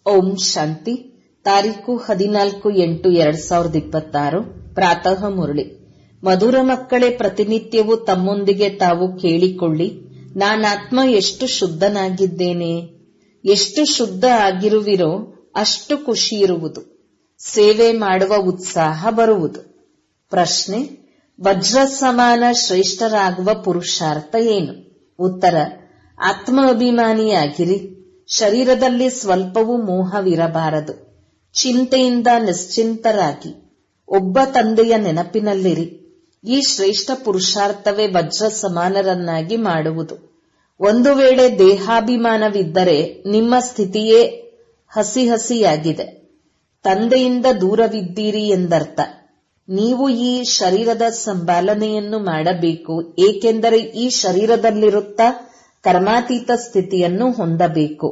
ಓಂ ಶಾಂತಿ ತಾರೀಕು ಹದಿನಾಲ್ಕು ಎಂಟು ಎರಡ್ ಸಾವಿರದ ಇಪ್ಪತ್ತಾರು ಪ್ರಾತಃ ಮುರಳಿ ಮಧುರ ಮಕ್ಕಳೇ ಪ್ರತಿನಿತ್ಯವೂ ತಮ್ಮೊಂದಿಗೆ ತಾವು ಕೇಳಿಕೊಳ್ಳಿ ನಾನಾತ್ಮ ಎಷ್ಟು ಶುದ್ಧನಾಗಿದ್ದೇನೆ ಎಷ್ಟು ಶುದ್ಧ ಆಗಿರುವಿರೋ ಅಷ್ಟು ಖುಷಿ ಇರುವುದು ಸೇವೆ ಮಾಡುವ ಉತ್ಸಾಹ ಬರುವುದು ಪ್ರಶ್ನೆ ವಜ್ರ ಸಮಾನ ಶ್ರೇಷ್ಠರಾಗುವ ಪುರುಷಾರ್ಥ ಏನು ಉತ್ತರ ಆತ್ಮ ಅಭಿಮಾನಿಯಾಗಿರಿ ಶರೀರದಲ್ಲಿ ಸ್ವಲ್ಪವೂ ಮೋಹವಿರಬಾರದು ಚಿಂತೆಯಿಂದ ನಿಶ್ಚಿಂತರಾಗಿ ಒಬ್ಬ ತಂದೆಯ ನೆನಪಿನಲ್ಲಿರಿ ಈ ಶ್ರೇಷ್ಠ ಪುರುಷಾರ್ಥವೇ ವಜ್ರ ಸಮಾನರನ್ನಾಗಿ ಮಾಡುವುದು ಒಂದು ವೇಳೆ ದೇಹಾಭಿಮಾನವಿದ್ದರೆ ನಿಮ್ಮ ಸ್ಥಿತಿಯೇ ಹಸಿ ಹಸಿಯಾಗಿದೆ ತಂದೆಯಿಂದ ದೂರವಿದ್ದೀರಿ ಎಂದರ್ಥ ನೀವು ಈ ಶರೀರದ ಸಂಪಾಲನೆಯನ್ನು ಮಾಡಬೇಕು ಏಕೆಂದರೆ ಈ ಶರೀರದಲ್ಲಿರುತ್ತಾ ಕರ್ಮಾತೀತ ಸ್ಥಿತಿಯನ್ನು ಹೊಂದಬೇಕು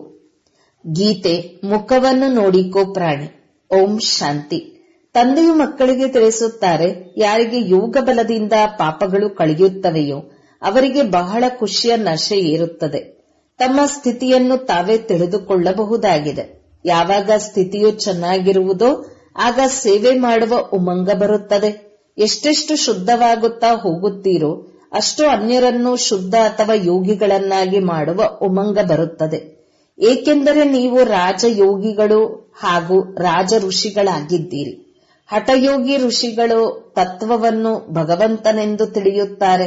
ಗೀತೆ ಮುಖವನ್ನು ನೋಡಿಕೋ ಪ್ರಾಣಿ ಓಂ ಶಾಂತಿ ತಂದೆಯು ಮಕ್ಕಳಿಗೆ ತಿಳಿಸುತ್ತಾರೆ ಯಾರಿಗೆ ಯೋಗ ಬಲದಿಂದ ಪಾಪಗಳು ಕಳೆಯುತ್ತವೆಯೋ ಅವರಿಗೆ ಬಹಳ ಖುಷಿಯ ನಶೆ ಏರುತ್ತದೆ ತಮ್ಮ ಸ್ಥಿತಿಯನ್ನು ತಾವೇ ತಿಳಿದುಕೊಳ್ಳಬಹುದಾಗಿದೆ ಯಾವಾಗ ಸ್ಥಿತಿಯು ಚೆನ್ನಾಗಿರುವುದೋ ಆಗ ಸೇವೆ ಮಾಡುವ ಉಮಂಗ ಬರುತ್ತದೆ ಎಷ್ಟೆಷ್ಟು ಶುದ್ಧವಾಗುತ್ತಾ ಹೋಗುತ್ತೀರೋ ಅಷ್ಟು ಅನ್ಯರನ್ನು ಶುದ್ಧ ಅಥವಾ ಯೋಗಿಗಳನ್ನಾಗಿ ಮಾಡುವ ಉಮಂಗ ಬರುತ್ತದೆ ಏಕೆಂದರೆ ನೀವು ರಾಜಯೋಗಿಗಳು ಹಾಗೂ ರಾಜ ಋಷಿಗಳಾಗಿದ್ದೀರಿ ಹಠಯೋಗಿ ಋಷಿಗಳು ತತ್ವವನ್ನು ಭಗವಂತನೆಂದು ತಿಳಿಯುತ್ತಾರೆ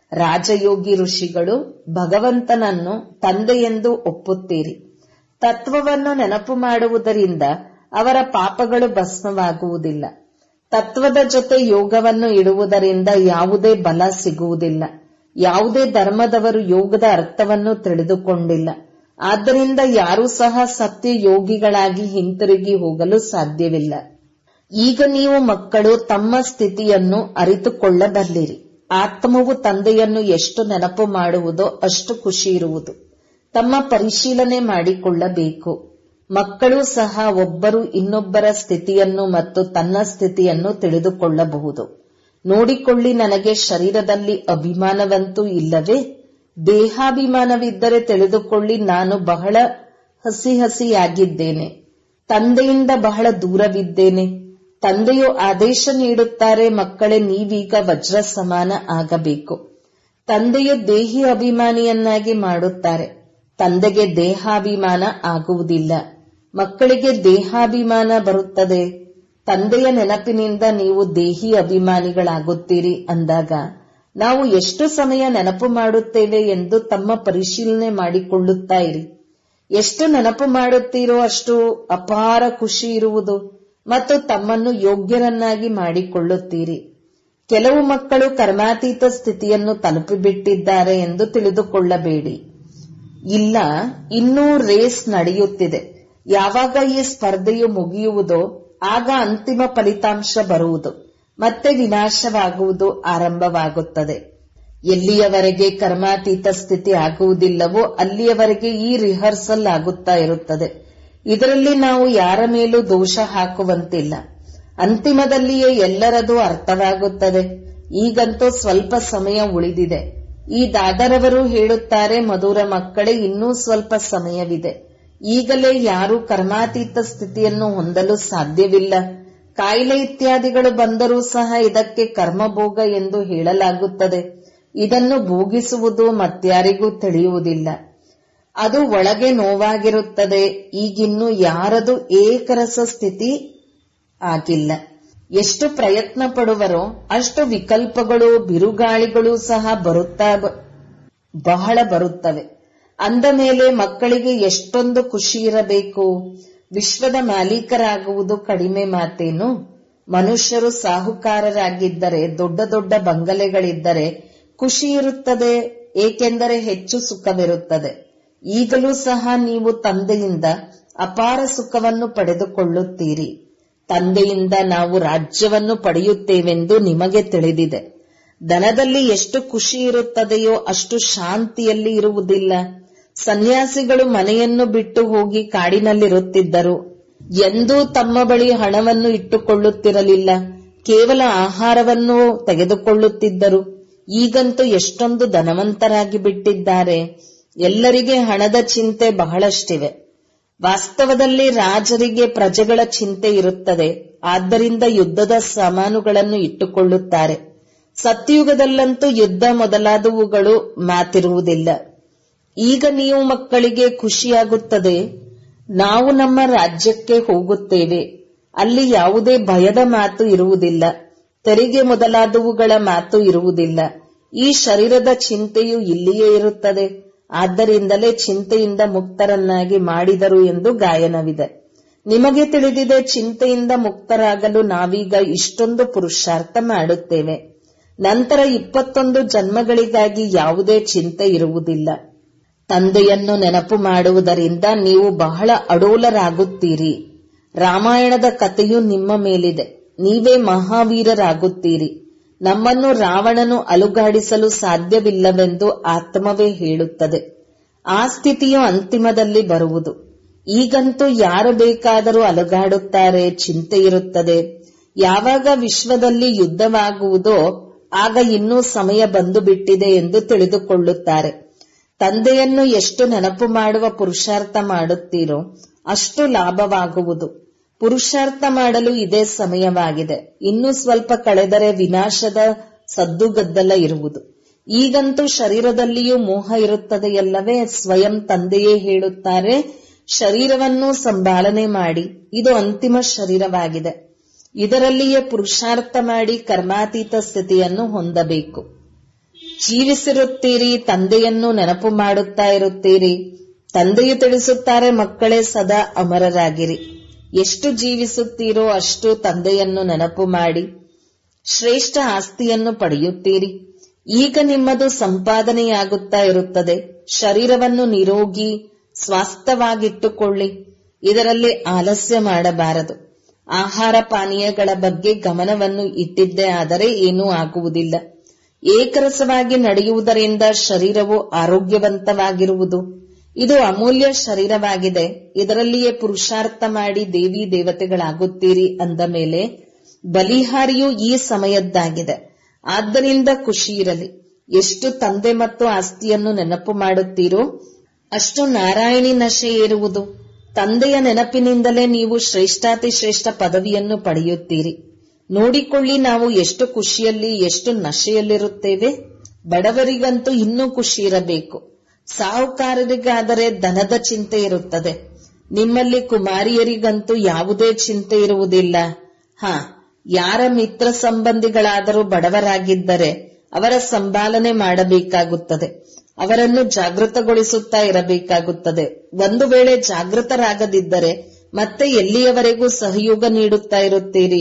ರಾಜಯೋಗಿ ಋಷಿಗಳು ಭಗವಂತನನ್ನು ತಂದೆಯೆಂದು ಒಪ್ಪುತ್ತೀರಿ ತತ್ವವನ್ನು ನೆನಪು ಮಾಡುವುದರಿಂದ ಅವರ ಪಾಪಗಳು ಭಸ್ಮವಾಗುವುದಿಲ್ಲ ತತ್ವದ ಜೊತೆ ಯೋಗವನ್ನು ಇಡುವುದರಿಂದ ಯಾವುದೇ ಬಲ ಸಿಗುವುದಿಲ್ಲ ಯಾವುದೇ ಧರ್ಮದವರು ಯೋಗದ ಅರ್ಥವನ್ನು ತಿಳಿದುಕೊಂಡಿಲ್ಲ ಆದ್ದರಿಂದ ಯಾರೂ ಸಹ ಸತ್ಯ ಯೋಗಿಗಳಾಗಿ ಹಿಂತಿರುಗಿ ಹೋಗಲು ಸಾಧ್ಯವಿಲ್ಲ ಈಗ ನೀವು ಮಕ್ಕಳು ತಮ್ಮ ಸ್ಥಿತಿಯನ್ನು ಅರಿತುಕೊಳ್ಳಬಲ್ಲಿರಿ ಆತ್ಮವು ತಂದೆಯನ್ನು ಎಷ್ಟು ನೆನಪು ಮಾಡುವುದೋ ಅಷ್ಟು ಖುಷಿ ಇರುವುದು ತಮ್ಮ ಪರಿಶೀಲನೆ ಮಾಡಿಕೊಳ್ಳಬೇಕು ಮಕ್ಕಳು ಸಹ ಒಬ್ಬರು ಇನ್ನೊಬ್ಬರ ಸ್ಥಿತಿಯನ್ನು ಮತ್ತು ತನ್ನ ಸ್ಥಿತಿಯನ್ನು ತಿಳಿದುಕೊಳ್ಳಬಹುದು ನೋಡಿಕೊಳ್ಳಿ ನನಗೆ ಶರೀರದಲ್ಲಿ ಅಭಿಮಾನವಂತೂ ಇಲ್ಲವೇ ದೇಹಾಭಿಮಾನವಿದ್ದರೆ ತಿಳಿದುಕೊಳ್ಳಿ ನಾನು ಬಹಳ ಹಸಿ ಹಸಿಯಾಗಿದ್ದೇನೆ ತಂದೆಯಿಂದ ಬಹಳ ದೂರವಿದ್ದೇನೆ ತಂದೆಯು ಆದೇಶ ನೀಡುತ್ತಾರೆ ಮಕ್ಕಳೇ ನೀವೀಗ ವಜ್ರ ಸಮಾನ ಆಗಬೇಕು ತಂದೆಯು ದೇಹಿ ಅಭಿಮಾನಿಯನ್ನಾಗಿ ಮಾಡುತ್ತಾರೆ ತಂದೆಗೆ ದೇಹಾಭಿಮಾನ ಆಗುವುದಿಲ್ಲ ಮಕ್ಕಳಿಗೆ ದೇಹಾಭಿಮಾನ ಬರುತ್ತದೆ ತಂದೆಯ ನೆನಪಿನಿಂದ ನೀವು ದೇಹಿ ಅಭಿಮಾನಿಗಳಾಗುತ್ತೀರಿ ಅಂದಾಗ ನಾವು ಎಷ್ಟು ಸಮಯ ನೆನಪು ಮಾಡುತ್ತೇವೆ ಎಂದು ತಮ್ಮ ಪರಿಶೀಲನೆ ಮಾಡಿಕೊಳ್ಳುತ್ತಾ ಇರಿ ಎಷ್ಟು ನೆನಪು ಮಾಡುತ್ತೀರೋ ಅಷ್ಟು ಅಪಾರ ಖುಷಿ ಇರುವುದು ಮತ್ತು ತಮ್ಮನ್ನು ಯೋಗ್ಯರನ್ನಾಗಿ ಮಾಡಿಕೊಳ್ಳುತ್ತೀರಿ ಕೆಲವು ಮಕ್ಕಳು ಕರ್ಮಾತೀತ ಸ್ಥಿತಿಯನ್ನು ತಲುಪಿಬಿಟ್ಟಿದ್ದಾರೆ ಎಂದು ತಿಳಿದುಕೊಳ್ಳಬೇಡಿ ಇಲ್ಲ ಇನ್ನೂ ರೇಸ್ ನಡೆಯುತ್ತಿದೆ ಯಾವಾಗ ಈ ಸ್ಪರ್ಧೆಯು ಮುಗಿಯುವುದೋ ಆಗ ಅಂತಿಮ ಫಲಿತಾಂಶ ಬರುವುದು ಮತ್ತೆ ವಿನಾಶವಾಗುವುದು ಆರಂಭವಾಗುತ್ತದೆ ಎಲ್ಲಿಯವರೆಗೆ ಕರ್ಮಾತೀತ ಸ್ಥಿತಿ ಆಗುವುದಿಲ್ಲವೋ ಅಲ್ಲಿಯವರೆಗೆ ಈ ರಿಹರ್ಸಲ್ ಆಗುತ್ತಾ ಇರುತ್ತದೆ ಇದರಲ್ಲಿ ನಾವು ಯಾರ ಮೇಲೂ ದೋಷ ಹಾಕುವಂತಿಲ್ಲ ಅಂತಿಮದಲ್ಲಿಯೇ ಎಲ್ಲರದು ಅರ್ಥವಾಗುತ್ತದೆ ಈಗಂತೂ ಸ್ವಲ್ಪ ಸಮಯ ಉಳಿದಿದೆ ಈ ದಾದರವರು ಹೇಳುತ್ತಾರೆ ಮಧುರ ಮಕ್ಕಳೇ ಇನ್ನೂ ಸ್ವಲ್ಪ ಸಮಯವಿದೆ ಈಗಲೇ ಯಾರೂ ಕರ್ಮಾತೀತ ಸ್ಥಿತಿಯನ್ನು ಹೊಂದಲು ಸಾಧ್ಯವಿಲ್ಲ ಕಾಯಿಲೆ ಇತ್ಯಾದಿಗಳು ಬಂದರೂ ಸಹ ಇದಕ್ಕೆ ಕರ್ಮಭೋಗ ಎಂದು ಹೇಳಲಾಗುತ್ತದೆ ಇದನ್ನು ಭೋಗಿಸುವುದು ಮತ್ಯಾರಿಗೂ ತಿಳಿಯುವುದಿಲ್ಲ ಅದು ಒಳಗೆ ನೋವಾಗಿರುತ್ತದೆ ಈಗಿನ್ನು ಯಾರದು ಏಕರಸ ಸ್ಥಿತಿ ಆಗಿಲ್ಲ ಎಷ್ಟು ಪ್ರಯತ್ನ ಪಡುವರೋ ಅಷ್ಟು ವಿಕಲ್ಪಗಳು ಬಿರುಗಾಳಿಗಳು ಸಹ ಬರುತ್ತಾ ಬಹಳ ಬರುತ್ತವೆ ಅಂದ ಮೇಲೆ ಮಕ್ಕಳಿಗೆ ಎಷ್ಟೊಂದು ಖುಷಿ ಇರಬೇಕು ವಿಶ್ವದ ಮಾಲೀಕರಾಗುವುದು ಕಡಿಮೆ ಮಾತೇನು ಮನುಷ್ಯರು ಸಾಹುಕಾರರಾಗಿದ್ದರೆ ದೊಡ್ಡ ದೊಡ್ಡ ಬಂಗಲೆಗಳಿದ್ದರೆ ಖುಷಿ ಇರುತ್ತದೆ ಏಕೆಂದರೆ ಹೆಚ್ಚು ಸುಖವಿರುತ್ತದೆ ಈಗಲೂ ಸಹ ನೀವು ತಂದೆಯಿಂದ ಅಪಾರ ಸುಖವನ್ನು ಪಡೆದುಕೊಳ್ಳುತ್ತೀರಿ ತಂದೆಯಿಂದ ನಾವು ರಾಜ್ಯವನ್ನು ಪಡೆಯುತ್ತೇವೆಂದು ನಿಮಗೆ ತಿಳಿದಿದೆ ದನದಲ್ಲಿ ಎಷ್ಟು ಖುಷಿ ಇರುತ್ತದೆಯೋ ಅಷ್ಟು ಶಾಂತಿಯಲ್ಲಿ ಇರುವುದಿಲ್ಲ ಸನ್ಯಾಸಿಗಳು ಮನೆಯನ್ನು ಬಿಟ್ಟು ಹೋಗಿ ಕಾಡಿನಲ್ಲಿರುತ್ತಿದ್ದರು ಎಂದೂ ತಮ್ಮ ಬಳಿ ಹಣವನ್ನು ಇಟ್ಟುಕೊಳ್ಳುತ್ತಿರಲಿಲ್ಲ ಕೇವಲ ಆಹಾರವನ್ನು ತೆಗೆದುಕೊಳ್ಳುತ್ತಿದ್ದರು ಈಗಂತೂ ಎಷ್ಟೊಂದು ಧನವಂತರಾಗಿ ಬಿಟ್ಟಿದ್ದಾರೆ ಎಲ್ಲರಿಗೆ ಹಣದ ಚಿಂತೆ ಬಹಳಷ್ಟಿವೆ ವಾಸ್ತವದಲ್ಲಿ ರಾಜರಿಗೆ ಪ್ರಜೆಗಳ ಚಿಂತೆ ಇರುತ್ತದೆ ಆದ್ದರಿಂದ ಯುದ್ಧದ ಸಾಮಾನುಗಳನ್ನು ಇಟ್ಟುಕೊಳ್ಳುತ್ತಾರೆ ಸತ್ಯುಗದಲ್ಲಂತೂ ಯುದ್ಧ ಮೊದಲಾದವುಗಳು ಮಾತಿರುವುದಿಲ್ಲ ಈಗ ನೀವು ಮಕ್ಕಳಿಗೆ ಖುಷಿಯಾಗುತ್ತದೆ ನಾವು ನಮ್ಮ ರಾಜ್ಯಕ್ಕೆ ಹೋಗುತ್ತೇವೆ ಅಲ್ಲಿ ಯಾವುದೇ ಭಯದ ಮಾತು ಇರುವುದಿಲ್ಲ ತೆರಿಗೆ ಮೊದಲಾದವುಗಳ ಮಾತು ಇರುವುದಿಲ್ಲ ಈ ಶರೀರದ ಚಿಂತೆಯು ಇಲ್ಲಿಯೇ ಇರುತ್ತದೆ ಆದ್ದರಿಂದಲೇ ಚಿಂತೆಯಿಂದ ಮುಕ್ತರನ್ನಾಗಿ ಮಾಡಿದರು ಎಂದು ಗಾಯನವಿದೆ ನಿಮಗೆ ತಿಳಿದಿದೆ ಚಿಂತೆಯಿಂದ ಮುಕ್ತರಾಗಲು ನಾವೀಗ ಇಷ್ಟೊಂದು ಪುರುಷಾರ್ಥ ಮಾಡುತ್ತೇವೆ ನಂತರ ಇಪ್ಪತ್ತೊಂದು ಜನ್ಮಗಳಿಗಾಗಿ ಯಾವುದೇ ಚಿಂತೆ ಇರುವುದಿಲ್ಲ ತಂದೆಯನ್ನು ನೆನಪು ಮಾಡುವುದರಿಂದ ನೀವು ಬಹಳ ಅಡೋಲರಾಗುತ್ತೀರಿ ರಾಮಾಯಣದ ಕಥೆಯು ನಿಮ್ಮ ಮೇಲಿದೆ ನೀವೇ ಮಹಾವೀರರಾಗುತ್ತೀರಿ ನಮ್ಮನ್ನು ರಾವಣನು ಅಲುಗಾಡಿಸಲು ಸಾಧ್ಯವಿಲ್ಲವೆಂದು ಆತ್ಮವೇ ಹೇಳುತ್ತದೆ ಆ ಸ್ಥಿತಿಯು ಅಂತಿಮದಲ್ಲಿ ಬರುವುದು ಈಗಂತೂ ಯಾರು ಬೇಕಾದರೂ ಅಲುಗಾಡುತ್ತಾರೆ ಚಿಂತೆ ಇರುತ್ತದೆ ಯಾವಾಗ ವಿಶ್ವದಲ್ಲಿ ಯುದ್ಧವಾಗುವುದೋ ಆಗ ಇನ್ನೂ ಸಮಯ ಬಂದು ಬಿಟ್ಟಿದೆ ಎಂದು ತಿಳಿದುಕೊಳ್ಳುತ್ತಾರೆ ತಂದೆಯನ್ನು ಎಷ್ಟು ನೆನಪು ಮಾಡುವ ಪುರುಷಾರ್ಥ ಮಾಡುತ್ತೀರೋ ಅಷ್ಟು ಲಾಭವಾಗುವುದು ಪುರುಷಾರ್ಥ ಮಾಡಲು ಇದೇ ಸಮಯವಾಗಿದೆ ಇನ್ನು ಸ್ವಲ್ಪ ಕಳೆದರೆ ವಿನಾಶದ ಸದ್ದುಗದ್ದಲ ಇರುವುದು ಈಗಂತೂ ಶರೀರದಲ್ಲಿಯೂ ಮೋಹ ಇರುತ್ತದೆಯಲ್ಲವೇ ಸ್ವಯಂ ತಂದೆಯೇ ಹೇಳುತ್ತಾರೆ ಶರೀರವನ್ನು ಸಂಭಾಲನೆ ಮಾಡಿ ಇದು ಅಂತಿಮ ಶರೀರವಾಗಿದೆ ಇದರಲ್ಲಿಯೇ ಪುರುಷಾರ್ಥ ಮಾಡಿ ಕರ್ಮಾತೀತ ಸ್ಥಿತಿಯನ್ನು ಹೊಂದಬೇಕು ಜೀವಿಸಿರುತ್ತೀರಿ ತಂದೆಯನ್ನು ನೆನಪು ಮಾಡುತ್ತಾ ಇರುತ್ತೀರಿ ತಂದೆಯು ತಿಳಿಸುತ್ತಾರೆ ಮಕ್ಕಳೇ ಸದಾ ಅಮರರಾಗಿರಿ ಎಷ್ಟು ಜೀವಿಸುತ್ತೀರೋ ಅಷ್ಟು ತಂದೆಯನ್ನು ನೆನಪು ಮಾಡಿ ಶ್ರೇಷ್ಠ ಆಸ್ತಿಯನ್ನು ಪಡೆಯುತ್ತೀರಿ ಈಗ ನಿಮ್ಮದು ಸಂಪಾದನೆಯಾಗುತ್ತಾ ಇರುತ್ತದೆ ಶರೀರವನ್ನು ನಿರೋಗಿ ಸ್ವಾಸ್ಥವಾಗಿಟ್ಟುಕೊಳ್ಳಿ ಇದರಲ್ಲಿ ಆಲಸ್ಯ ಮಾಡಬಾರದು ಆಹಾರ ಪಾನೀಯಗಳ ಬಗ್ಗೆ ಗಮನವನ್ನು ಇಟ್ಟಿದ್ದೇ ಆದರೆ ಏನೂ ಆಗುವುದಿಲ್ಲ ಏಕರಸವಾಗಿ ನಡೆಯುವುದರಿಂದ ಶರೀರವು ಆರೋಗ್ಯವಂತವಾಗಿರುವುದು ಇದು ಅಮೂಲ್ಯ ಶರೀರವಾಗಿದೆ ಇದರಲ್ಲಿಯೇ ಪುರುಷಾರ್ಥ ಮಾಡಿ ದೇವಿ ದೇವತೆಗಳಾಗುತ್ತೀರಿ ಅಂದ ಮೇಲೆ ಬಲಿಹಾರಿಯು ಈ ಸಮಯದ್ದಾಗಿದೆ ಆದ್ದರಿಂದ ಖುಷಿ ಇರಲಿ ಎಷ್ಟು ತಂದೆ ಮತ್ತು ಆಸ್ತಿಯನ್ನು ನೆನಪು ಮಾಡುತ್ತೀರೋ ಅಷ್ಟು ನಾರಾಯಣಿ ನಶೆ ಏರುವುದು ತಂದೆಯ ನೆನಪಿನಿಂದಲೇ ನೀವು ಶ್ರೇಷ್ಠಾತಿ ಶ್ರೇಷ್ಠ ಪದವಿಯನ್ನು ಪಡೆಯುತ್ತೀರಿ ನೋಡಿಕೊಳ್ಳಿ ನಾವು ಎಷ್ಟು ಖುಷಿಯಲ್ಲಿ ಎಷ್ಟು ನಶೆಯಲ್ಲಿರುತ್ತೇವೆ ಬಡವರಿಗಂತೂ ಇನ್ನೂ ಖುಷಿ ಇರಬೇಕು ಸಾಹುಕಾರರಿಗಾದರೆ ಧನದ ಚಿಂತೆ ಇರುತ್ತದೆ ನಿಮ್ಮಲ್ಲಿ ಕುಮಾರಿಯರಿಗಂತೂ ಯಾವುದೇ ಚಿಂತೆ ಇರುವುದಿಲ್ಲ ಹ ಯಾರ ಮಿತ್ರ ಸಂಬಂಧಿಗಳಾದರೂ ಬಡವರಾಗಿದ್ದರೆ ಅವರ ಸಂಭಾಲನೆ ಮಾಡಬೇಕಾಗುತ್ತದೆ ಅವರನ್ನು ಜಾಗೃತಗೊಳಿಸುತ್ತಾ ಇರಬೇಕಾಗುತ್ತದೆ ಒಂದು ವೇಳೆ ಜಾಗೃತರಾಗದಿದ್ದರೆ ಮತ್ತೆ ಎಲ್ಲಿಯವರೆಗೂ ಸಹಯೋಗ ನೀಡುತ್ತಾ ಇರುತ್ತೀರಿ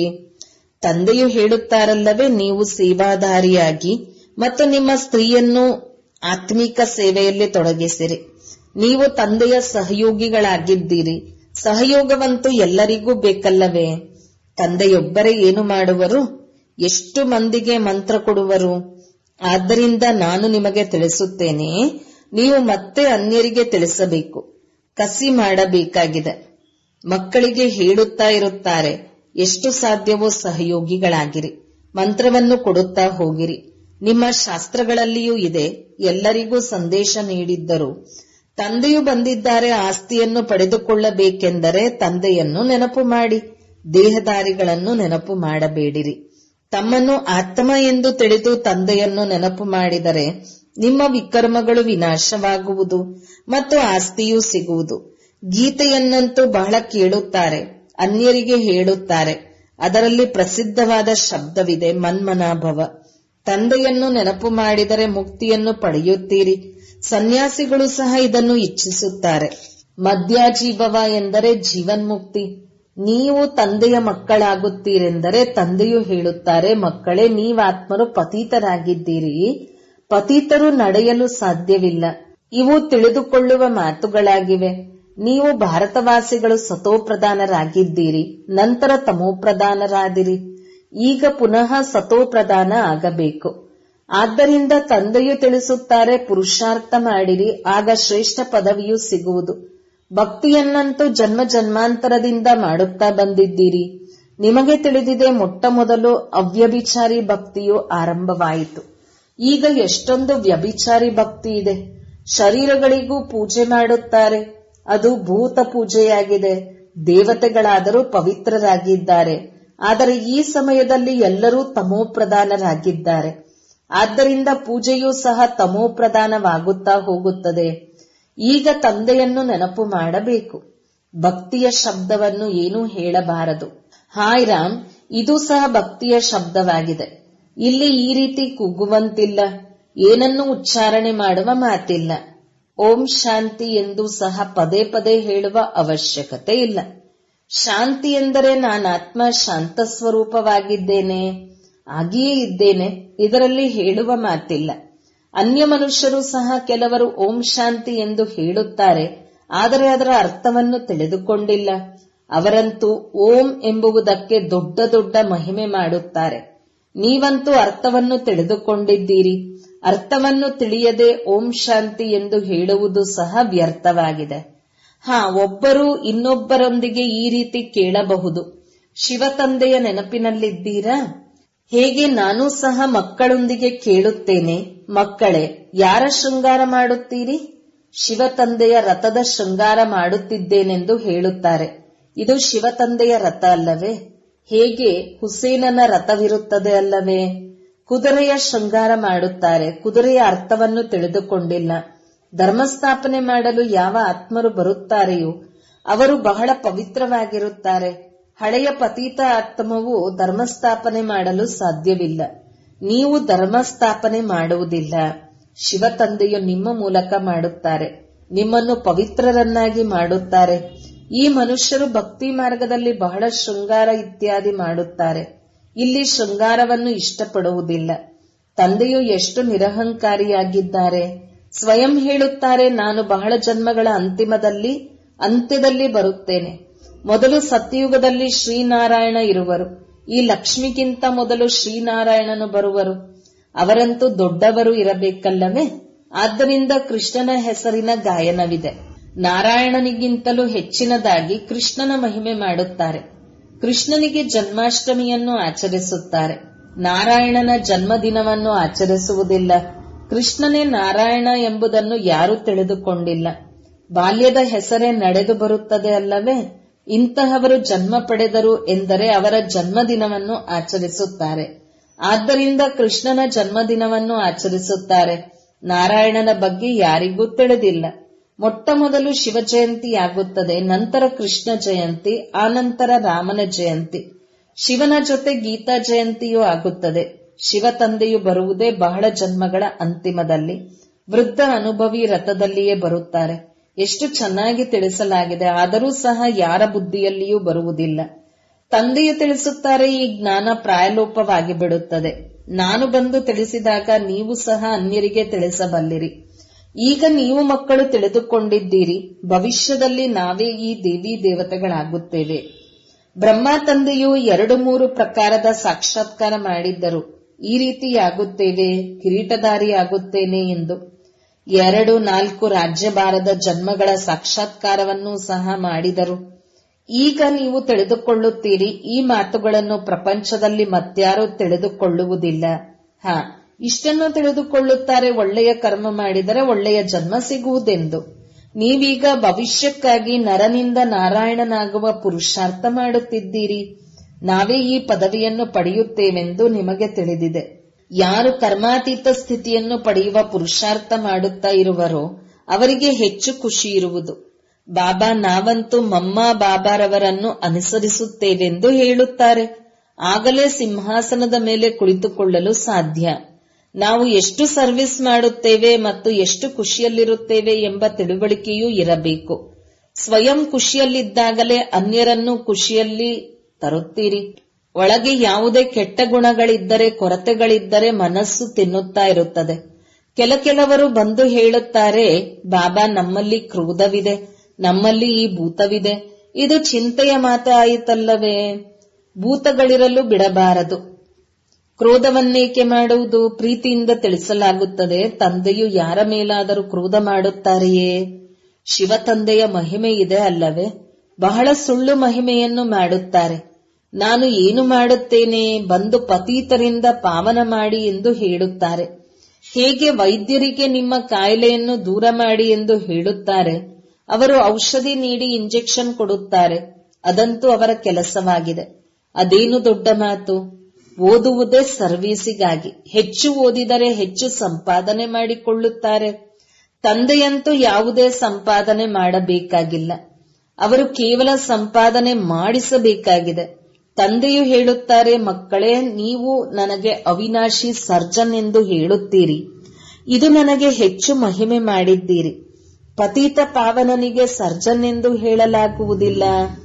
ತಂದೆಯು ಹೇಳುತ್ತಾರಲ್ಲವೇ ನೀವು ಸೇವಾದಾರಿಯಾಗಿ ಮತ್ತು ನಿಮ್ಮ ಸ್ತ್ರೀಯನ್ನು ಆತ್ಮಿಕ ಸೇವೆಯಲ್ಲಿ ತೊಡಗಿಸಿರಿ ನೀವು ತಂದೆಯ ಸಹಯೋಗಿಗಳಾಗಿದ್ದೀರಿ ಸಹಯೋಗವಂತೂ ಎಲ್ಲರಿಗೂ ಬೇಕಲ್ಲವೇ ತಂದೆಯೊಬ್ಬರೇ ಏನು ಮಾಡುವರು ಎಷ್ಟು ಮಂದಿಗೆ ಮಂತ್ರ ಕೊಡುವರು ಆದ್ದರಿಂದ ನಾನು ನಿಮಗೆ ತಿಳಿಸುತ್ತೇನೆ ನೀವು ಮತ್ತೆ ಅನ್ಯರಿಗೆ ತಿಳಿಸಬೇಕು ಕಸಿ ಮಾಡಬೇಕಾಗಿದೆ ಮಕ್ಕಳಿಗೆ ಹೇಳುತ್ತಾ ಇರುತ್ತಾರೆ ಎಷ್ಟು ಸಾಧ್ಯವೋ ಸಹಯೋಗಿಗಳಾಗಿರಿ ಮಂತ್ರವನ್ನು ಕೊಡುತ್ತಾ ಹೋಗಿರಿ ನಿಮ್ಮ ಶಾಸ್ತ್ರಗಳಲ್ಲಿಯೂ ಇದೆ ಎಲ್ಲರಿಗೂ ಸಂದೇಶ ನೀಡಿದ್ದರು ತಂದೆಯು ಬಂದಿದ್ದಾರೆ ಆಸ್ತಿಯನ್ನು ಪಡೆದುಕೊಳ್ಳಬೇಕೆಂದರೆ ತಂದೆಯನ್ನು ನೆನಪು ಮಾಡಿ ದೇಹದಾರಿಗಳನ್ನು ನೆನಪು ಮಾಡಬೇಡಿರಿ ತಮ್ಮನ್ನು ಆತ್ಮ ಎಂದು ತಿಳಿದು ತಂದೆಯನ್ನು ನೆನಪು ಮಾಡಿದರೆ ನಿಮ್ಮ ವಿಕರ್ಮಗಳು ವಿನಾಶವಾಗುವುದು ಮತ್ತು ಆಸ್ತಿಯೂ ಸಿಗುವುದು ಗೀತೆಯನ್ನಂತೂ ಬಹಳ ಕೇಳುತ್ತಾರೆ ಅನ್ಯರಿಗೆ ಹೇಳುತ್ತಾರೆ ಅದರಲ್ಲಿ ಪ್ರಸಿದ್ಧವಾದ ಶಬ್ದವಿದೆ ಮನ್ಮನಾಭವ ತಂದೆಯನ್ನು ನೆನಪು ಮಾಡಿದರೆ ಮುಕ್ತಿಯನ್ನು ಪಡೆಯುತ್ತೀರಿ ಸನ್ಯಾಸಿಗಳು ಸಹ ಇದನ್ನು ಇಚ್ಛಿಸುತ್ತಾರೆ ಮಧ್ಯಾಜೀವವ ಎಂದರೆ ಜೀವನ್ಮುಕ್ತಿ ನೀವು ತಂದೆಯ ಮಕ್ಕಳಾಗುತ್ತೀರೆಂದರೆ ತಂದೆಯು ಹೇಳುತ್ತಾರೆ ಮಕ್ಕಳೇ ನೀವಾತ್ಮರು ಪತೀತರಾಗಿದ್ದೀರಿ ಪತೀತರು ನಡೆಯಲು ಸಾಧ್ಯವಿಲ್ಲ ಇವು ತಿಳಿದುಕೊಳ್ಳುವ ಮಾತುಗಳಾಗಿವೆ ನೀವು ಭಾರತವಾಸಿಗಳು ಸತೋಪ್ರಧಾನರಾಗಿದ್ದೀರಿ ನಂತರ ತಮೋಪ್ರಧಾನರಾದಿರಿ ಈಗ ಪುನಃ ಸತೋಪ್ರಧಾನ ಆಗಬೇಕು ಆದ್ದರಿಂದ ತಂದೆಯು ತಿಳಿಸುತ್ತಾರೆ ಪುರುಷಾರ್ಥ ಮಾಡಿರಿ ಆಗ ಶ್ರೇಷ್ಠ ಪದವಿಯೂ ಸಿಗುವುದು ಭಕ್ತಿಯನ್ನಂತೂ ಜನ್ಮ ಜನ್ಮಾಂತರದಿಂದ ಮಾಡುತ್ತಾ ಬಂದಿದ್ದೀರಿ ನಿಮಗೆ ತಿಳಿದಿದೆ ಮೊಟ್ಟ ಮೊದಲು ಅವ್ಯಭಿಚಾರಿ ಭಕ್ತಿಯು ಆರಂಭವಾಯಿತು ಈಗ ಎಷ್ಟೊಂದು ವ್ಯಭಿಚಾರಿ ಭಕ್ತಿ ಇದೆ ಶರೀರಗಳಿಗೂ ಪೂಜೆ ಮಾಡುತ್ತಾರೆ ಅದು ಭೂತ ಪೂಜೆಯಾಗಿದೆ ದೇವತೆಗಳಾದರೂ ಪವಿತ್ರರಾಗಿದ್ದಾರೆ ಆದರೆ ಈ ಸಮಯದಲ್ಲಿ ಎಲ್ಲರೂ ತಮೋಪ್ರಧಾನರಾಗಿದ್ದಾರೆ ಆದ್ದರಿಂದ ಪೂಜೆಯೂ ಸಹ ತಮೋಪ್ರಧಾನವಾಗುತ್ತಾ ಹೋಗುತ್ತದೆ ಈಗ ತಂದೆಯನ್ನು ನೆನಪು ಮಾಡಬೇಕು ಭಕ್ತಿಯ ಶಬ್ದವನ್ನು ಏನೂ ಹೇಳಬಾರದು ಹಾಯ್ ರಾಮ್ ಇದು ಸಹ ಭಕ್ತಿಯ ಶಬ್ದವಾಗಿದೆ ಇಲ್ಲಿ ಈ ರೀತಿ ಕುಗ್ಗುವಂತಿಲ್ಲ ಏನನ್ನು ಉಚ್ಚಾರಣೆ ಮಾಡುವ ಮಾತಿಲ್ಲ ಓಂ ಶಾಂತಿ ಎಂದು ಸಹ ಪದೇ ಪದೇ ಹೇಳುವ ಅವಶ್ಯಕತೆ ಇಲ್ಲ ಶಾಂತಿ ಎಂದರೆ ನಾನಾತ್ಮ ಶಾಂತ ಸ್ವರೂಪವಾಗಿದ್ದೇನೆ ಆಗಿಯೇ ಇದ್ದೇನೆ ಇದರಲ್ಲಿ ಹೇಳುವ ಮಾತಿಲ್ಲ ಅನ್ಯ ಮನುಷ್ಯರು ಸಹ ಕೆಲವರು ಓಂ ಶಾಂತಿ ಎಂದು ಹೇಳುತ್ತಾರೆ ಆದರೆ ಅದರ ಅರ್ಥವನ್ನು ತಿಳಿದುಕೊಂಡಿಲ್ಲ ಅವರಂತೂ ಓಂ ಎಂಬುವುದಕ್ಕೆ ದೊಡ್ಡ ದೊಡ್ಡ ಮಹಿಮೆ ಮಾಡುತ್ತಾರೆ ನೀವಂತೂ ಅರ್ಥವನ್ನು ತಿಳಿದುಕೊಂಡಿದ್ದೀರಿ ಅರ್ಥವನ್ನು ತಿಳಿಯದೆ ಓಂ ಶಾಂತಿ ಎಂದು ಹೇಳುವುದು ಸಹ ವ್ಯರ್ಥವಾಗಿದೆ ಹಾ ಒಬ್ಬರು ಇನ್ನೊಬ್ಬರೊಂದಿಗೆ ಈ ರೀತಿ ಕೇಳಬಹುದು ಶಿವತಂದೆಯ ನೆನಪಿನಲ್ಲಿದ್ದೀರಾ ಹೇಗೆ ನಾನು ಸಹ ಮಕ್ಕಳೊಂದಿಗೆ ಕೇಳುತ್ತೇನೆ ಮಕ್ಕಳೇ ಯಾರ ಶೃಂಗಾರ ಮಾಡುತ್ತೀರಿ ಶಿವತಂದೆಯ ರಥದ ಶೃಂಗಾರ ಮಾಡುತ್ತಿದ್ದೇನೆಂದು ಹೇಳುತ್ತಾರೆ ಇದು ಶಿವತಂದೆಯ ರಥ ಅಲ್ಲವೇ ಹೇಗೆ ಹುಸೇನನ ರಥವಿರುತ್ತದೆ ಅಲ್ಲವೇ ಕುದುರೆಯ ಶೃಂಗಾರ ಮಾಡುತ್ತಾರೆ ಕುದುರೆಯ ಅರ್ಥವನ್ನು ತಿಳಿದುಕೊಂಡಿಲ್ಲ ಧರ್ಮಸ್ಥಾಪನೆ ಮಾಡಲು ಯಾವ ಆತ್ಮರು ಬರುತ್ತಾರೆಯೋ ಅವರು ಬಹಳ ಪವಿತ್ರವಾಗಿರುತ್ತಾರೆ ಹಳೆಯ ಪತೀತ ಆತ್ಮವು ಧರ್ಮಸ್ಥಾಪನೆ ಮಾಡಲು ಸಾಧ್ಯವಿಲ್ಲ ನೀವು ಧರ್ಮಸ್ಥಾಪನೆ ಮಾಡುವುದಿಲ್ಲ ಶಿವತಂದೆಯು ನಿಮ್ಮ ಮೂಲಕ ಮಾಡುತ್ತಾರೆ ನಿಮ್ಮನ್ನು ಪವಿತ್ರರನ್ನಾಗಿ ಮಾಡುತ್ತಾರೆ ಈ ಮನುಷ್ಯರು ಭಕ್ತಿ ಮಾರ್ಗದಲ್ಲಿ ಬಹಳ ಶೃಂಗಾರ ಇತ್ಯಾದಿ ಮಾಡುತ್ತಾರೆ ಇಲ್ಲಿ ಶೃಂಗಾರವನ್ನು ಇಷ್ಟಪಡುವುದಿಲ್ಲ ತಂದೆಯು ಎಷ್ಟು ನಿರಹಂಕಾರಿಯಾಗಿದ್ದಾರೆ ಸ್ವಯಂ ಹೇಳುತ್ತಾರೆ ನಾನು ಬಹಳ ಜನ್ಮಗಳ ಅಂತಿಮದಲ್ಲಿ ಅಂತ್ಯದಲ್ಲಿ ಬರುತ್ತೇನೆ ಮೊದಲು ಸತ್ಯಯುಗದಲ್ಲಿ ಶ್ರೀನಾರಾಯಣ ಇರುವರು ಈ ಲಕ್ಷ್ಮಿಗಿಂತ ಮೊದಲು ಶ್ರೀನಾರಾಯಣನು ಬರುವರು ಅವರಂತೂ ದೊಡ್ಡವರು ಇರಬೇಕಲ್ಲವೇ ಆದ್ದರಿಂದ ಕೃಷ್ಣನ ಹೆಸರಿನ ಗಾಯನವಿದೆ ನಾರಾಯಣನಿಗಿಂತಲೂ ಹೆಚ್ಚಿನದಾಗಿ ಕೃಷ್ಣನ ಮಹಿಮೆ ಮಾಡುತ್ತಾರೆ ಕೃಷ್ಣನಿಗೆ ಜನ್ಮಾಷ್ಟಮಿಯನ್ನು ಆಚರಿಸುತ್ತಾರೆ ನಾರಾಯಣನ ಜನ್ಮದಿನವನ್ನು ಆಚರಿಸುವುದಿಲ್ಲ ಕೃಷ್ಣನೇ ನಾರಾಯಣ ಎಂಬುದನ್ನು ಯಾರೂ ತಿಳಿದುಕೊಂಡಿಲ್ಲ ಬಾಲ್ಯದ ಹೆಸರೇ ನಡೆದು ಬರುತ್ತದೆ ಅಲ್ಲವೇ ಇಂತಹವರು ಜನ್ಮ ಪಡೆದರು ಎಂದರೆ ಅವರ ಜನ್ಮದಿನವನ್ನು ಆಚರಿಸುತ್ತಾರೆ ಆದ್ದರಿಂದ ಕೃಷ್ಣನ ಜನ್ಮದಿನವನ್ನು ಆಚರಿಸುತ್ತಾರೆ ನಾರಾಯಣನ ಬಗ್ಗೆ ಯಾರಿಗೂ ತಿಳಿದಿಲ್ಲ ಮೊಟ್ಟ ಮೊದಲು ಶಿವ ಜಯಂತಿಯಾಗುತ್ತದೆ ನಂತರ ಕೃಷ್ಣ ಜಯಂತಿ ಆನಂತರ ರಾಮನ ಜಯಂತಿ ಶಿವನ ಜೊತೆ ಗೀತಾ ಜಯಂತಿಯೂ ಆಗುತ್ತದೆ ಶಿವ ತಂದೆಯು ಬರುವುದೇ ಬಹಳ ಜನ್ಮಗಳ ಅಂತಿಮದಲ್ಲಿ ವೃದ್ಧ ಅನುಭವಿ ರಥದಲ್ಲಿಯೇ ಬರುತ್ತಾರೆ ಎಷ್ಟು ಚೆನ್ನಾಗಿ ತಿಳಿಸಲಾಗಿದೆ ಆದರೂ ಸಹ ಯಾರ ಬುದ್ಧಿಯಲ್ಲಿಯೂ ಬರುವುದಿಲ್ಲ ತಂದೆಯು ತಿಳಿಸುತ್ತಾರೆ ಈ ಜ್ಞಾನ ಪ್ರಾಯಲೋಪವಾಗಿ ಬಿಡುತ್ತದೆ ನಾನು ಬಂದು ತಿಳಿಸಿದಾಗ ನೀವು ಸಹ ಅನ್ಯರಿಗೆ ತಿಳಿಸಬಲ್ಲಿರಿ ಈಗ ನೀವು ಮಕ್ಕಳು ತಿಳಿದುಕೊಂಡಿದ್ದೀರಿ ಭವಿಷ್ಯದಲ್ಲಿ ನಾವೇ ಈ ದೇವಿ ದೇವತೆಗಳಾಗುತ್ತೇವೆ ಬ್ರಹ್ಮ ತಂದೆಯು ಎರಡು ಮೂರು ಪ್ರಕಾರದ ಸಾಕ್ಷಾತ್ಕಾರ ಮಾಡಿದ್ದರು ಈ ರೀತಿಯಾಗುತ್ತೇವೆ ಕಿರೀಟಧಾರಿಯಾಗುತ್ತೇನೆ ಎಂದು ಎರಡು ನಾಲ್ಕು ರಾಜ್ಯಭಾರದ ಜನ್ಮಗಳ ಸಾಕ್ಷಾತ್ಕಾರವನ್ನು ಸಹ ಮಾಡಿದರು ಈಗ ನೀವು ತಿಳಿದುಕೊಳ್ಳುತ್ತೀರಿ ಈ ಮಾತುಗಳನ್ನು ಪ್ರಪಂಚದಲ್ಲಿ ಮತ್ಯಾರೂ ತಿಳಿದುಕೊಳ್ಳುವುದಿಲ್ಲ ಹ ಇಷ್ಟನ್ನು ತಿಳಿದುಕೊಳ್ಳುತ್ತಾರೆ ಒಳ್ಳೆಯ ಕರ್ಮ ಮಾಡಿದರೆ ಒಳ್ಳೆಯ ಜನ್ಮ ಸಿಗುವುದೆಂದು ನೀವೀಗ ಭವಿಷ್ಯಕ್ಕಾಗಿ ನರನಿಂದ ನಾರಾಯಣನಾಗುವ ಪುರುಷಾರ್ಥ ಮಾಡುತ್ತಿದ್ದೀರಿ ನಾವೇ ಈ ಪದವಿಯನ್ನು ಪಡೆಯುತ್ತೇವೆಂದು ನಿಮಗೆ ತಿಳಿದಿದೆ ಯಾರು ಕರ್ಮಾತೀತ ಸ್ಥಿತಿಯನ್ನು ಪಡೆಯುವ ಪುರುಷಾರ್ಥ ಮಾಡುತ್ತಾ ಇರುವರೋ ಅವರಿಗೆ ಹೆಚ್ಚು ಖುಷಿ ಇರುವುದು ಬಾಬಾ ನಾವಂತೂ ಮಮ್ಮ ಬಾಬಾರವರನ್ನು ಅನುಸರಿಸುತ್ತೇವೆಂದು ಹೇಳುತ್ತಾರೆ ಆಗಲೇ ಸಿಂಹಾಸನದ ಮೇಲೆ ಕುಳಿತುಕೊಳ್ಳಲು ಸಾಧ್ಯ ನಾವು ಎಷ್ಟು ಸರ್ವಿಸ್ ಮಾಡುತ್ತೇವೆ ಮತ್ತು ಎಷ್ಟು ಖುಷಿಯಲ್ಲಿರುತ್ತೇವೆ ಎಂಬ ತಿಳುವಳಿಕೆಯೂ ಇರಬೇಕು ಸ್ವಯಂ ಖುಷಿಯಲ್ಲಿದ್ದಾಗಲೇ ಅನ್ಯರನ್ನು ಖುಷಿಯಲ್ಲಿ ತರುತ್ತೀರಿ ಒಳಗೆ ಯಾವುದೇ ಕೆಟ್ಟ ಗುಣಗಳಿದ್ದರೆ ಕೊರತೆಗಳಿದ್ದರೆ ಮನಸ್ಸು ತಿನ್ನುತ್ತಾ ಇರುತ್ತದೆ ಕೆಲ ಕೆಲವರು ಬಂದು ಹೇಳುತ್ತಾರೆ ಬಾಬಾ ನಮ್ಮಲ್ಲಿ ಕ್ರೋಧವಿದೆ ನಮ್ಮಲ್ಲಿ ಈ ಭೂತವಿದೆ ಇದು ಚಿಂತೆಯ ಮಾತು ಆಯಿತಲ್ಲವೇ ಭೂತಗಳಿರಲು ಬಿಡಬಾರದು ಕ್ರೋಧವನ್ನೇಕೆ ಮಾಡುವುದು ಪ್ರೀತಿಯಿಂದ ತಿಳಿಸಲಾಗುತ್ತದೆ ತಂದೆಯು ಯಾರ ಮೇಲಾದರೂ ಕ್ರೋಧ ಮಾಡುತ್ತಾರೆಯೇ ಶಿವ ತಂದೆಯ ಮಹಿಮೆ ಇದೆ ಅಲ್ಲವೇ ಬಹಳ ಸುಳ್ಳು ಮಹಿಮೆಯನ್ನು ಮಾಡುತ್ತಾರೆ ನಾನು ಏನು ಮಾಡುತ್ತೇನೆ ಬಂದು ಪತೀತರಿಂದ ಪಾವನ ಮಾಡಿ ಎಂದು ಹೇಳುತ್ತಾರೆ ಹೇಗೆ ವೈದ್ಯರಿಗೆ ನಿಮ್ಮ ಕಾಯಿಲೆಯನ್ನು ದೂರ ಮಾಡಿ ಎಂದು ಹೇಳುತ್ತಾರೆ ಅವರು ಔಷಧಿ ನೀಡಿ ಇಂಜೆಕ್ಷನ್ ಕೊಡುತ್ತಾರೆ ಅದಂತೂ ಅವರ ಕೆಲಸವಾಗಿದೆ ಅದೇನು ದೊಡ್ಡ ಮಾತು ಓದುವುದೇ ಸರ್ವೀಸಿಗಾಗಿ ಹೆಚ್ಚು ಓದಿದರೆ ಹೆಚ್ಚು ಸಂಪಾದನೆ ಮಾಡಿಕೊಳ್ಳುತ್ತಾರೆ ತಂದೆಯಂತೂ ಯಾವುದೇ ಸಂಪಾದನೆ ಮಾಡಬೇಕಾಗಿಲ್ಲ ಅವರು ಕೇವಲ ಸಂಪಾದನೆ ಮಾಡಿಸಬೇಕಾಗಿದೆ ತಂದೆಯು ಹೇಳುತ್ತಾರೆ ಮಕ್ಕಳೇ ನೀವು ನನಗೆ ಅವಿನಾಶಿ ಸರ್ಜನ್ ಎಂದು ಹೇಳುತ್ತೀರಿ ಇದು ನನಗೆ ಹೆಚ್ಚು ಮಹಿಮೆ ಮಾಡಿದ್ದೀರಿ ಪತೀತ ಪಾವನನಿಗೆ ಸರ್ಜನ್ ಎಂದು ಹೇಳಲಾಗುವುದಿಲ್ಲ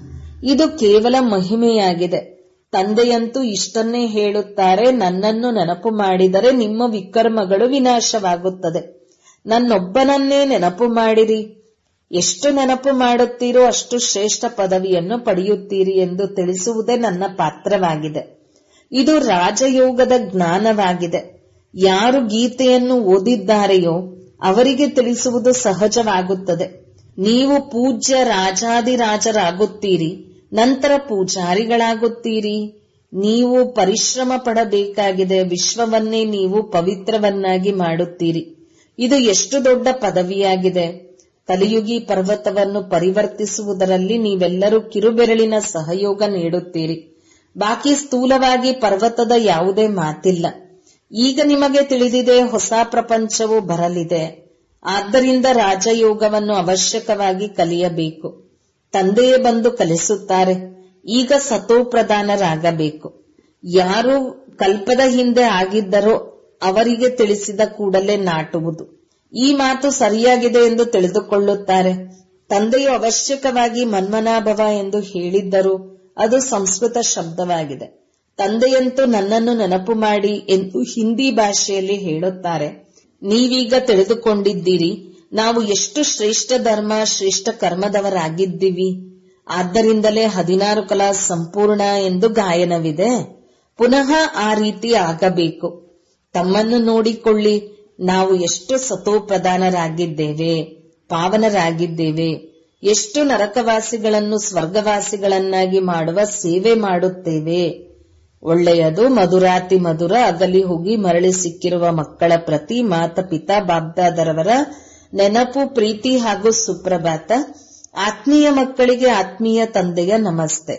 ಇದು ಕೇವಲ ಮಹಿಮೆಯಾಗಿದೆ ತಂದೆಯಂತೂ ಇಷ್ಟನ್ನೇ ಹೇಳುತ್ತಾರೆ ನನ್ನನ್ನು ನೆನಪು ಮಾಡಿದರೆ ನಿಮ್ಮ ವಿಕರ್ಮಗಳು ವಿನಾಶವಾಗುತ್ತದೆ ನನ್ನೊಬ್ಬನನ್ನೇ ನೆನಪು ಮಾಡಿರಿ ಎಷ್ಟು ನೆನಪು ಮಾಡುತ್ತೀರೋ ಅಷ್ಟು ಶ್ರೇಷ್ಠ ಪದವಿಯನ್ನು ಪಡೆಯುತ್ತೀರಿ ಎಂದು ತಿಳಿಸುವುದೇ ನನ್ನ ಪಾತ್ರವಾಗಿದೆ ಇದು ರಾಜಯೋಗದ ಜ್ಞಾನವಾಗಿದೆ ಯಾರು ಗೀತೆಯನ್ನು ಓದಿದ್ದಾರೆಯೋ ಅವರಿಗೆ ತಿಳಿಸುವುದು ಸಹಜವಾಗುತ್ತದೆ ನೀವು ಪೂಜ್ಯ ರಾಜಾದಿರಾಜರಾಗುತ್ತೀರಿ ನಂತರ ಪೂಜಾರಿಗಳಾಗುತ್ತೀರಿ ನೀವು ಪರಿಶ್ರಮ ಪಡಬೇಕಾಗಿದೆ ವಿಶ್ವವನ್ನೇ ನೀವು ಪವಿತ್ರವನ್ನಾಗಿ ಮಾಡುತ್ತೀರಿ ಇದು ಎಷ್ಟು ದೊಡ್ಡ ಪದವಿಯಾಗಿದೆ ಕಲಿಯುಗಿ ಪರ್ವತವನ್ನು ಪರಿವರ್ತಿಸುವುದರಲ್ಲಿ ನೀವೆಲ್ಲರೂ ಕಿರುಬೆರಳಿನ ಸಹಯೋಗ ನೀಡುತ್ತೀರಿ ಬಾಕಿ ಸ್ಥೂಲವಾಗಿ ಪರ್ವತದ ಯಾವುದೇ ಮಾತಿಲ್ಲ ಈಗ ನಿಮಗೆ ತಿಳಿದಿದೆ ಹೊಸ ಪ್ರಪಂಚವು ಬರಲಿದೆ ಆದ್ದರಿಂದ ರಾಜಯೋಗವನ್ನು ಅವಶ್ಯಕವಾಗಿ ಕಲಿಯಬೇಕು ತಂದೆಯೇ ಬಂದು ಕಲಿಸುತ್ತಾರೆ ಈಗ ಸತೋಪ್ರಧಾನರಾಗಬೇಕು ಯಾರು ಕಲ್ಪದ ಹಿಂದೆ ಆಗಿದ್ದರೋ ಅವರಿಗೆ ತಿಳಿಸಿದ ಕೂಡಲೇ ನಾಟುವುದು ಈ ಮಾತು ಸರಿಯಾಗಿದೆ ಎಂದು ತಿಳಿದುಕೊಳ್ಳುತ್ತಾರೆ ತಂದೆಯು ಅವಶ್ಯಕವಾಗಿ ಮನ್ಮನಾಭವ ಎಂದು ಹೇಳಿದ್ದರು ಅದು ಸಂಸ್ಕೃತ ಶಬ್ದವಾಗಿದೆ ತಂದೆಯಂತೂ ನನ್ನನ್ನು ನೆನಪು ಮಾಡಿ ಎಂದು ಹಿಂದಿ ಭಾಷೆಯಲ್ಲಿ ಹೇಳುತ್ತಾರೆ ನೀವೀಗ ತಿಳಿದುಕೊಂಡಿದ್ದೀರಿ ನಾವು ಎಷ್ಟು ಶ್ರೇಷ್ಠ ಧರ್ಮ ಶ್ರೇಷ್ಠ ಕರ್ಮದವರಾಗಿದ್ದೀವಿ ಆದ್ದರಿಂದಲೇ ಹದಿನಾರು ಕಲಾ ಸಂಪೂರ್ಣ ಎಂದು ಗಾಯನವಿದೆ ಪುನಃ ಆ ರೀತಿ ಆಗಬೇಕು ತಮ್ಮನ್ನು ನೋಡಿಕೊಳ್ಳಿ ನಾವು ಎಷ್ಟು ಸತೋಪ್ರಧಾನರಾಗಿದ್ದೇವೆ ಪಾವನರಾಗಿದ್ದೇವೆ ಎಷ್ಟು ನರಕವಾಸಿಗಳನ್ನು ಸ್ವರ್ಗವಾಸಿಗಳನ್ನಾಗಿ ಮಾಡುವ ಸೇವೆ ಮಾಡುತ್ತೇವೆ ಒಳ್ಳೆಯದು ಮಧುರಾತಿ ಮಧುರ ಅಗಲಿ ಹೋಗಿ ಮರಳಿ ಸಿಕ್ಕಿರುವ ಮಕ್ಕಳ ಪ್ರತಿ ಮಾತ ಪಿತಾ ಬಾಬ್ದಾದರವರ ನೆನಪು ಪ್ರೀತಿ ಹಾಗೂ ಸುಪ್ರಭಾತ ಆತ್ಮೀಯ ಮಕ್ಕಳಿಗೆ ಆತ್ಮೀಯ ತಂದೆಯ ನಮಸ್ತೆ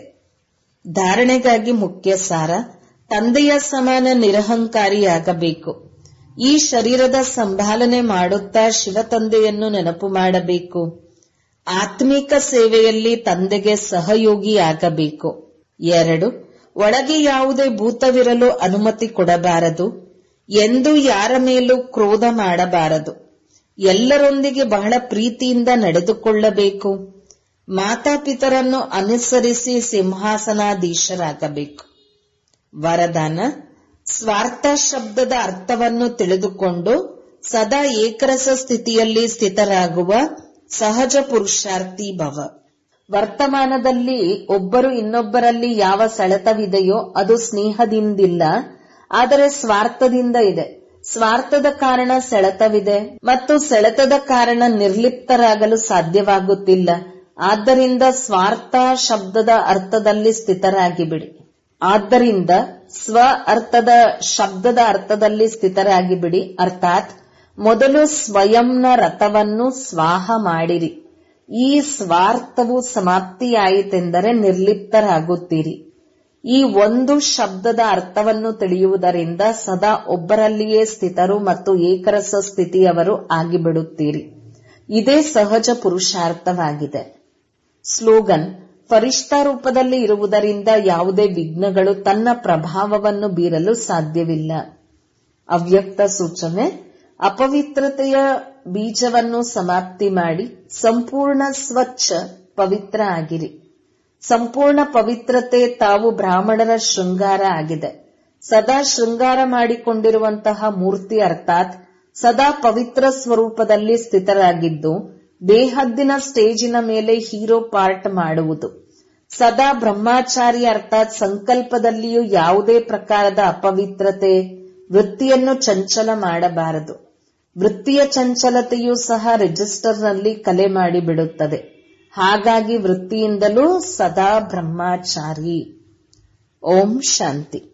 ಧಾರಣೆಗಾಗಿ ಮುಖ್ಯ ಸಾರ ತಂದೆಯ ಸಮಾನ ನಿರಹಂಕಾರಿಯಾಗಬೇಕು ಈ ಶರೀರದ ಸಂಭಾಲನೆ ಮಾಡುತ್ತಾ ಶಿವ ತಂದೆಯನ್ನು ನೆನಪು ಮಾಡಬೇಕು ಆತ್ಮಿಕ ಸೇವೆಯಲ್ಲಿ ತಂದೆಗೆ ಸಹಯೋಗಿಯಾಗಬೇಕು ಎರಡು ಒಳಗೆ ಯಾವುದೇ ಭೂತವಿರಲು ಅನುಮತಿ ಕೊಡಬಾರದು ಎಂದು ಯಾರ ಮೇಲೂ ಕ್ರೋಧ ಮಾಡಬಾರದು ಎಲ್ಲರೊಂದಿಗೆ ಬಹಳ ಪ್ರೀತಿಯಿಂದ ನಡೆದುಕೊಳ್ಳಬೇಕು ಮಾತಾಪಿತರನ್ನು ಅನುಸರಿಸಿ ಸಿಂಹಾಸನಾಧೀಶರಾಗಬೇಕು ವರದಾನ ಸ್ವಾರ್ಥ ಶಬ್ದದ ಅರ್ಥವನ್ನು ತಿಳಿದುಕೊಂಡು ಸದಾ ಏಕರಸ ಸ್ಥಿತಿಯಲ್ಲಿ ಸ್ಥಿತರಾಗುವ ಸಹಜ ಪುರುಷಾರ್ಥಿ ಭವ ವರ್ತಮಾನದಲ್ಲಿ ಒಬ್ಬರು ಇನ್ನೊಬ್ಬರಲ್ಲಿ ಯಾವ ಸೆಳೆತವಿದೆಯೋ ಅದು ಸ್ನೇಹದಿಂದಿಲ್ಲ ಆದರೆ ಸ್ವಾರ್ಥದಿಂದ ಇದೆ ಸ್ವಾರ್ಥದ ಕಾರಣ ಸೆಳೆತವಿದೆ ಮತ್ತು ಸೆಳೆತದ ಕಾರಣ ನಿರ್ಲಿಪ್ತರಾಗಲು ಸಾಧ್ಯವಾಗುತ್ತಿಲ್ಲ ಆದ್ದರಿಂದ ಸ್ವಾರ್ಥ ಶಬ್ದದ ಅರ್ಥದಲ್ಲಿ ಸ್ಥಿತರಾಗಿ ಬಿಡಿ ಆದ್ದರಿಂದ ಸ್ವ ಅರ್ಥದ ಶಬ್ದದ ಅರ್ಥದಲ್ಲಿ ಸ್ಥಿತರಾಗಿ ಬಿಡಿ ಅರ್ಥಾತ್ ಮೊದಲು ಸ್ವಯಂನ ರಥವನ್ನು ಸ್ವಾಹ ಮಾಡಿರಿ ಈ ಸ್ವಾರ್ಥವು ಸಮಾಪ್ತಿಯಾಯಿತೆಂದರೆ ನಿರ್ಲಿಪ್ತರಾಗುತ್ತೀರಿ ಈ ಒಂದು ಶಬ್ದದ ಅರ್ಥವನ್ನು ತಿಳಿಯುವುದರಿಂದ ಸದಾ ಒಬ್ಬರಲ್ಲಿಯೇ ಸ್ಥಿತರು ಮತ್ತು ಏಕರಸ ಸ್ಥಿತಿಯವರು ಆಗಿಬಿಡುತ್ತೀರಿ ಇದೇ ಸಹಜ ಪುರುಷಾರ್ಥವಾಗಿದೆ ಸ್ಲೋಗನ್ ಫರಿಷ್ಠ ರೂಪದಲ್ಲಿ ಇರುವುದರಿಂದ ಯಾವುದೇ ವಿಘ್ನಗಳು ತನ್ನ ಪ್ರಭಾವವನ್ನು ಬೀರಲು ಸಾಧ್ಯವಿಲ್ಲ ಅವ್ಯಕ್ತ ಸೂಚನೆ ಅಪವಿತ್ರತೆಯ ಬೀಜವನ್ನು ಸಮಾಪ್ತಿ ಮಾಡಿ ಸಂಪೂರ್ಣ ಸ್ವಚ್ಛ ಪವಿತ್ರ ಆಗಿರಿ ಸಂಪೂರ್ಣ ಪವಿತ್ರತೆ ತಾವು ಬ್ರಾಹ್ಮಣರ ಶೃಂಗಾರ ಆಗಿದೆ ಸದಾ ಶೃಂಗಾರ ಮಾಡಿಕೊಂಡಿರುವಂತಹ ಮೂರ್ತಿ ಅರ್ಥಾತ್ ಸದಾ ಪವಿತ್ರ ಸ್ವರೂಪದಲ್ಲಿ ಸ್ಥಿತರಾಗಿದ್ದು ಬೇಹದ್ದಿನ ಸ್ಟೇಜಿನ ಮೇಲೆ ಹೀರೋ ಪಾರ್ಟ್ ಮಾಡುವುದು ಸದಾ ಬ್ರಹ್ಮಚಾರಿ ಅರ್ಥಾತ್ ಸಂಕಲ್ಪದಲ್ಲಿಯೂ ಯಾವುದೇ ಪ್ರಕಾರದ ಅಪವಿತ್ರತೆ ವೃತ್ತಿಯನ್ನು ಚಂಚಲ ಮಾಡಬಾರದು ವೃತ್ತಿಯ ಚಂಚಲತೆಯೂ ಸಹ ರಿಜಿಸ್ಟರ್ನಲ್ಲಿ ಕಲೆ ಮಾಡಿಬಿಡುತ್ತದೆ ಹಾಗಾಗಿ ವೃತ್ತಿಯಿಂದಲೂ ಸದಾ ಬ್ರಹ್ಮಚಾರಿ ಓಂ ಶಾಂತಿ